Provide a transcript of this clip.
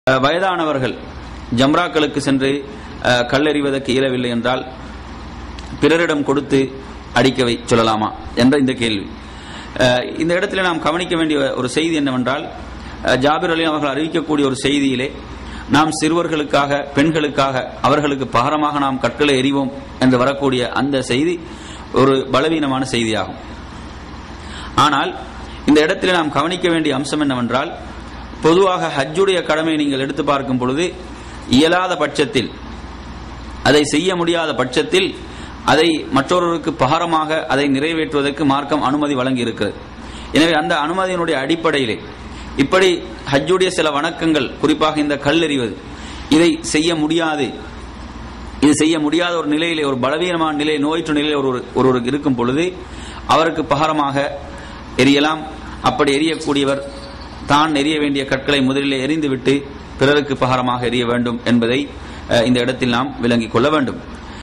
அஹ், வயதானவர்கள் ஜம்ராக்களுக்கு சென்று அஹ், கல்லெறிவதற்கு இயலவில்லை என்றால் பிறரிடம் கொடுத்து அடிக்கவை சொல்லலாமா என்ற இந்த கேள்வி அஹ், இந்த இடத்துல நாம் கவனிக்க வேண்டிய ஒரு செய்தி என்னவென்றால் அஹ், ஜாபிர் அலி அவர்கள் அறிவிக்கக்கூடிய ஒரு செய்தியிலே நாம் சிறுவர்களுக்காக பெண்களுக்காக அவர்களுக்கு பகரமாக நாம் கற்களை எறிவோம் என்று வரக்கூடிய அந்த செய்தி ஒரு பலவீனமான செய்தியாகும் ஆனால் இந்த இடத்தில் நாம் கவனிக்க வேண்டிய அம்சம் என்னவென்றால் பொதுவாக ஹஜ்ஜுடைய கடமையை நீங்கள் எடுத்து பார்க்கும் பொழுது இயலாத பட்சத்தில் அதை செய்ய முடியாத பட்சத்தில் அதை மற்றொருவருக்கு பகரமாக அதை நிறைவேற்றுவதற்கு மார்க்கம் அனுமதி வழங்கி இருக்கிறது எனவே அந்த அனுமதியினுடைய அடிப்படையிலே இப்படி ஹஜ்ஜுடைய சில வணக்கங்கள் குறிப்பாக இந்த கல்லெறிவது இதை செய்ய முடியாது இது செய்ய முடியாத ஒரு நிலையிலே ஒரு பலவீனமான நிலை நோயற்ற நிலையில் ஒரு ஒருவருக்கு இருக்கும் பொழுது அவருக்கு பகரமாக எரியலாம் அப்படி எரியக்கூடியவர் தான் எரிய வேண்டிய கற்களை முதலிலே எரிந்துவிட்டு பிறருக்கு பகரமாக எரிய வேண்டும் என்பதை அஹ், இந்த இடத்தில் நாம் விளங்கிக் கொள்ள வேண்டும்